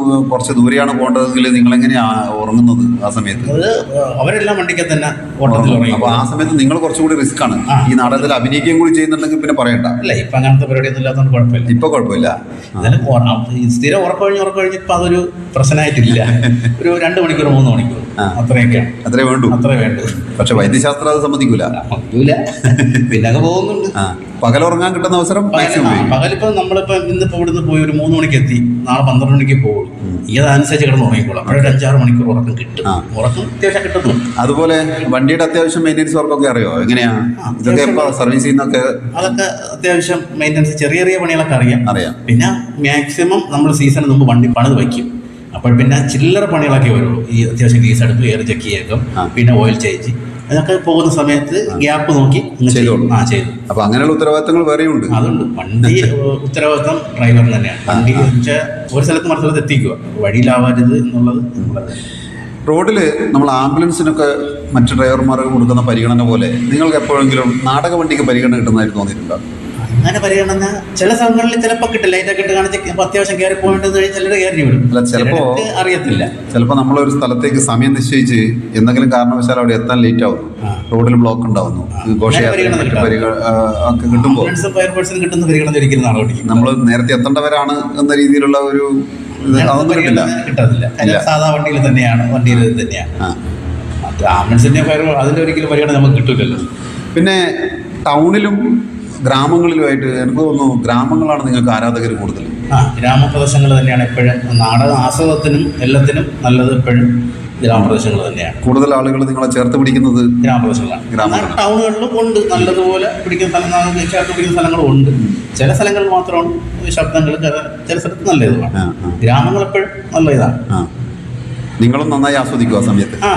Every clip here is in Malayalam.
ഏഹ്, കുറച്ച് ദൂരെയാണ് പോകേണ്ടതെങ്കിൽ നിങ്ങൾ എങ്ങനെയാ ഉറങ്ങുന്നത് ആ സമയത്ത് അത് അവരെല്ലാം വണ്ടിക്ക് തന്നെ ഓട്ടത്തിൽ ഉറങ്ങി അപ്പൊ ആ സമയത്ത് നിങ്ങൾ കുറച്ചുകൂടി റിസ്ക് ആണ് ആ. ഈ നാടകത്തിൽ അഭിനയിക്കുകയും കൂടി ചെയ്യുന്നുണ്ടെങ്കിൽ പിന്നെ പറയണ്ട അല്ല ഇപ്പൊ അങ്ങനത്തെ പരിപാടിയൊന്നും ഇല്ലാത്തതുകൊണ്ട് കുഴപ്പമില്ല ഇപ്പൊ കുഴപ്പമില്ല എന്നാലും ഉറ- ഈ സ്ഥിരം ഉറക്കമഴിഞ്ഞ് ഉറക്കമഴിഞ്ഞ് ഇപ്പൊ അതൊരു പ്രശ്നമായിട്ടില്ല ഒരു രണ്ട് മണിക്കൂർ മൂന്ന് മണിക്കൂർ ആ. അത്രയൊക്കെയാണ് അത്രേ വേണ്ടു അത്രേ വേണ്ടു പക്ഷെ വൈദ്യശാസ്ത്രം അത് സമ്മതിക്കൂല പറ്റൂല പിന്നെ അങ്ങ് പോകുന്നുണ്ട് ആ പകലുറങ്ങാൻ കിട്ടുന്ന അവസരം മാക്സിമം ഉപയോഗിക്കും. പകലിപ്പോ നമ്മളിപ്പോ ഇന്നിപ്പോ ഇവിടുന്ന് പോയി ഒരു മൂന്ന് മണിക്ക് എത്തി നാളെ പന്ത്രണ്ട് മണിക്ക് പോകുള്ളൂ ഈ അതനുസരിച്ച് കിടന്ന് ഉറങ്ങിക്കോളാം അപ്പോഴൊരു അഞ്ചാറ് മണിക്കൂർ ഉറക്കം കിട്ടും ആ. ഉറക്കം അത്യാവശ്യം കിട്ടുന്നു അതുപോലെ വണ്ടിയുടെ അത്യാവശ്യം മെയിൻ്റെനൻസ് വർക്കൊക്കെ അറിയോ എങ്ങനെയാ ആ, ഇതൊക്കെ എപ്പോ സർവീസ് ചെയ്യുന്നൊക്കെ അതൊക്കെ അത്യാവശ്യം മെയിൻ്റനൻസ് ചെറിയ ചെറിയ പണികളൊക്കെ അറിയാം അറിയാം പിന്നെ മാക്സിമം നമ്മൾ സീസണിന് മുമ്പ് വണ്ടി പണിത് വയ്ക്കും അപ്പോൾ പിന്നെ ചില്ലറ പണികളൊക്കെ വരുള്ളൂ ഈ അത്യാവശ്യം ഗീസ് അടുപ്പ് എയർ ചെക്ക് ചെയ്യേക്കും ആ. പിന്നെ ഓയിൽ ചേഞ്ച് അതൊക്കെ പോകുന്ന സമയത്ത് ഗ്യാപ്പ് നോക്കി അങ്ങ് ചെയ്യും. ചെയ്തോളൂ. ആ ചെയ്തു അപ്പൊ അങ്ങനെയുള്ള ഉത്തരവാദിത്തങ്ങൾ വേറെയുണ്ട് അതുണ്ട് വണ്ടി ഏഹ്, ഉത്തരവാദിത്തം ഡ്രൈവറിന് തന്നെയാണ് വണ്ടി വെച്ചാൽ ഒരു സ്ഥലത്ത് മറ്റു സ്ഥലത്ത് എത്തിക്കുക വഴിയിലാവരുത് എന്നുള്ളത് നമ്മളത് റോഡില് നമ്മൾ ആംബുലൻസിനൊക്കെ മറ്റു ഡ്രൈവർമാർക്ക് കൊടുക്കുന്ന പരിഗണന പോലെ നിങ്ങൾക്ക് എപ്പോഴെങ്കിലും നാടക വണ്ടിക്ക് പരിഗണന കിട്ടുന്നതായിട്ട് തോന്നിയിട്ടുണ്ടോ അങ്ങനെ പരിഗണന ചില സ്ഥലങ്ങളിൽ ചിലപ്പോൾ കിട്ടില്ല ലൈറ്റൊക്കെ ഇട്ട് കാണിച്ച് ഇപ്പൊ അത്യാവശ്യം കയറി പോകേണ്ടത് കഴിഞ്ഞ് ചിലർ കയറി വിടും അല്ല, ചിലപ്പോ- ചിലർക്ക് അറിയത്തില്ല ചിലപ്പോൾ നമ്മളൊരു സ്ഥലത്തേക്ക് സമയം നിശ്ചയിച്ച് എന്തെങ്കിലും കാരണവശാൽ അവിടെ എത്താൻ ലേറ്റ് ആവുന്നു ആ. റോഡിൽ ബ്ലോക്ക് ഉണ്ടാവുന്നു ആ. ഘോഷയാത്ര പരിഗണന മറ്റു കിട്ടാതെ. പരിഗ ആ, ഒക്കെ കിട്ടുമ്പോൾ ആംബുലൻസും ഫയർഫോഴ്സിനും കിട്ടുന്ന പരിഗണന ഒരിക്കലും നാളെ ഓടിക്കും നമ്മൾ നേരത്തെ എത്തേണ്ടവരാണ് എന്ന രീതിയിലുള്ള ഒരു ഇത് അതൊന്നും കിട്ടില്ല കിട്ടത്തില്ല ഇല്ല. സാധാ വണ്ടിയിൽ തന്നെയാണ് വണ്ടിയിൽ തന്നെയാണ് ആ. മറ്റേ ആംബുലൻസിന്റെ ഫയർ അതിന്റെ ഒരിക്കലും പരിഗണന നമുക്ക് കിട്ടില്ലല്ലോ പിന്നെ ടൗണിലും ഗ്രാമങ്ങളിലുമായിട്ട് എനിക്ക് തോന്നുന്നു ഗ്രാമങ്ങളാണ് നിങ്ങൾക്ക് ആരാധകർ കൂടുതൽ ആ ഗ്രാമപ്രദേശങ്ങൾ തന്നെയാണ് എപ്പോഴും നാടക ആസ്വാദത്തിനും എല്ലാത്തിനും നല്ലത് എപ്പോഴും ഗ്രാമപ്രദേശങ്ങൾ തന്നെയാണ് കൂടുതൽ ആളുകൾ നിങ്ങളെ ചേർത്ത് പിടിക്കുന്നത് ഗ്രാമപ്രദേശങ്ങളാണ് ഗ്രാമങ്ങൾ. എന്നാൽ ടൗണുകളിലും ഉണ്ട് നല്ലതുപോലെ പിടിക്കുന്ന സ്ഥലം നാം ചേർത്ത് പിടിക്കുന്ന സ്ഥലങ്ങളും ഉണ്ട് ചില സ്ഥലങ്ങളിൽ മാത്രമാണ് ഈ ശബ്ദങ്ങൾ ചില ചില സ്ഥലത്ത് നല്ല ഇതുമാണ് ആ, ആ. ഗ്രാമങ്ങൾ എപ്പോഴും നല്ല ഇതാണ് ആ നിങ്ങളും നന്നായി ആസ്വദിക്കും ആ സമയത്ത് ആ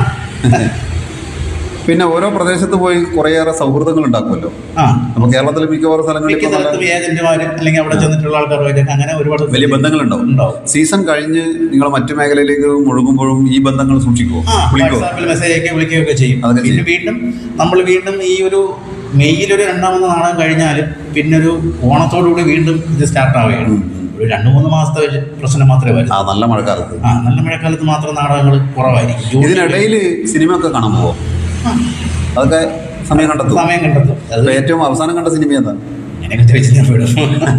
പിന്നെ ഓരോ പ്രദേശത്ത് പോയി കുറേയേറെ സൗഹൃദങ്ങൾ ഉണ്ടാക്കുമല്ലോ ആ അപ്പോൾ കേരളത്തിലെ മിക്കവാറും സ്ഥലങ്ങളിൽ മിക്ക ഇപ്പോൾ നല്ല സ്ഥലത്തും ഏജന്റുമാര് അല്ലെങ്കിൽ അവിടെ ചെന്നിട്ടുള്ള ആൾക്കാരുമായിട്ടൊക്കെ അങ്ങനെ ഒരുപാട് വലിയ ബന്ധങ്ങളുണ്ടാവും ഉണ്ടാവും സീസൺ കഴിഞ്ഞ് നിങ്ങൾ മറ്റു മേഖലയിലേക്ക് മുഴുകുമ്പോഴും ഈ ബന്ധങ്ങൾ സൂക്ഷിക്കുമോ ആ വിളിക്കുമോ വാട്സാപ്പിൽ മെസ്സേജ് അയക്കുകയോ വിളിക്കുകയൊക്കെ ചെയ്യും അതൊക്കെ പിന്നെ വീണ്ടും നമ്മൾ വീണ്ടും ഈ ഒരു മെയ്യിലൊരു രണ്ടാമത് നാടകം കഴിഞ്ഞാലും പിന്നെ ഒരു ഓണത്തോടുകൂടി വീണ്ടും ഇത് സ്റ്റാർട്ട് ആവുകയാണ് ഉം. ഒരു രണ്ട് മൂന്ന് മാസത്തെ ഒരു പ്രശ്നം മാത്രമേ വരൂ ആ നല്ല മഴക്കാലത്ത് ആ നല്ല മഴക്കാലത്ത് മാത്രം നാടകങ്ങൾ കുറവായിരിക്കും ജൂൺ ഇതിനിടയിൽ സിനിമ ഒക്കെ കാണാൻ പോവോ ആ, അതൊക്കെ സമയം കണ്ടെത്തും സമയം കണ്ടെത്തും അത് അപ്പൊ ഏറ്റവും അവസാനം കണ്ട സിനിമ ഏതാ അങ്ങനെയൊക്കെ ചോദിച്ച് ഞാൻ വിടും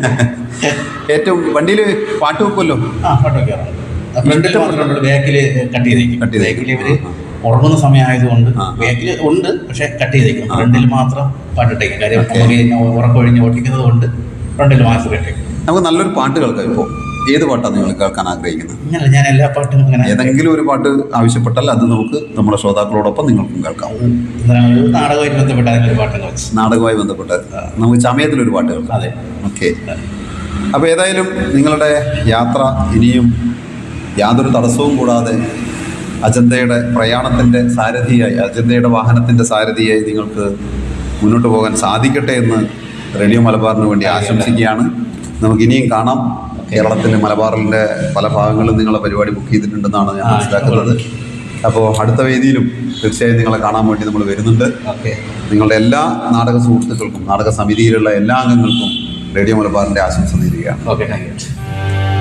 ഏറ്റവും വണ്ടിയിൽ പാട്ട് വെക്കുമല്ലോ ആ ഫോട്ടോ കയറുന്നുണ്ട് ഫ്രണ്ടിൽ മാത്രമേ ബാക്കിൽ കട്ട് ചെയ്തേക്കും Cut ചെയ്തേക്കും. ബാക്കിൽ ഇവര് ആ, ഉറങ്ങുന്ന സമയമായതുകൊണ്ട് ആ, ആ. ബാക്കിൽ ഉണ്ട് പക്ഷെ കട്ട് ചെയ്തേക്കും ആ, ആ. ഫ്രണ്ടിൽ മാത്രം പാട്ടിട്ടേക്കും കാര്യം Okay. നമുക്ക് ഉറക്കൊഴിഞ്ഞ് ഓട്ടിക്കുന്നത് കൊണ്ട് ഫ്രണ്ടിൽ മാത്രം ഇട്ടേക്കും നമുക്ക് നല്ലൊരു പാട്ട് കേൾക്കാം ഇപ്പോൾ ഏത് പാട്ടാണ് നിങ്ങൾ കേൾക്കാൻ ആഗ്രഹിക്കുന്നത് അങ്ങനെ ഞാൻ എല്ലാ പാട്ടും അങ്ങനെ ഏതെങ്കിലും ഒരു പാട്ട് ആവശ്യപ്പെട്ടാൽ അത് നമുക്ക് നമ്മുടെ ശ്രോതാക്കളോടൊപ്പം നിങ്ങൾക്കും കേൾക്കാം എന്താണ് ഒരു നാടകമായിട്ട് ബന്ധപ്പെട്ട അതിനൊരു പാട്ടങ്ങ് വെച്ച് നാടകവുമായി ബന്ധപ്പെട്ട് നമുക്ക് ചമയത്തിലൊരു പാട്ട് കേൾക്കാം അതെ ഓക്കെ അപ്പോൾ ഏതായാലും നിങ്ങളുടെ യാത്ര ഇനിയും യാതൊരു തടസ്സവും കൂടാതെ അജന്തയുടെ പ്രയാണത്തിൻ്റെ സാരഥിയായി അജന്തയുടെ വാഹനത്തിൻ്റെ സാരഥിയായി നിങ്ങൾക്ക് മുന്നോട്ട് പോകാൻ സാധിക്കട്ടെ എന്ന് റേഡിയോ മലബാറിന് വേണ്ടി ആശംസിക്കുകയാണ് നമുക്ക് ഇനിയും കാണാം കേരളത്തിലെ മലബാറിൻ്റെ പല ഭാഗങ്ങളിലും നിങ്ങളെ പരിപാടി ബുക്ക് ചെയ്തിട്ടുണ്ടെന്നാണ് ഞാൻ ആ, മനസ്സിലാക്കുന്നത് അപ്പോൾ അടുത്ത വേദിയിലും തീർച്ചയായും നിങ്ങളെ കാണാൻ വേണ്ടി നമ്മൾ വരുന്നുണ്ട് ഓക്കെ നിങ്ങളുടെ എല്ലാ നാടക സുഹൃത്തുക്കൾക്കും നാടക സമിതിയിലുള്ള എല്ലാ അംഗങ്ങൾക്കും റേഡിയോ മലബാറിൻ്റെ ആശംസ നേരുകയാണ് ഓക്കെ താങ്ക് യു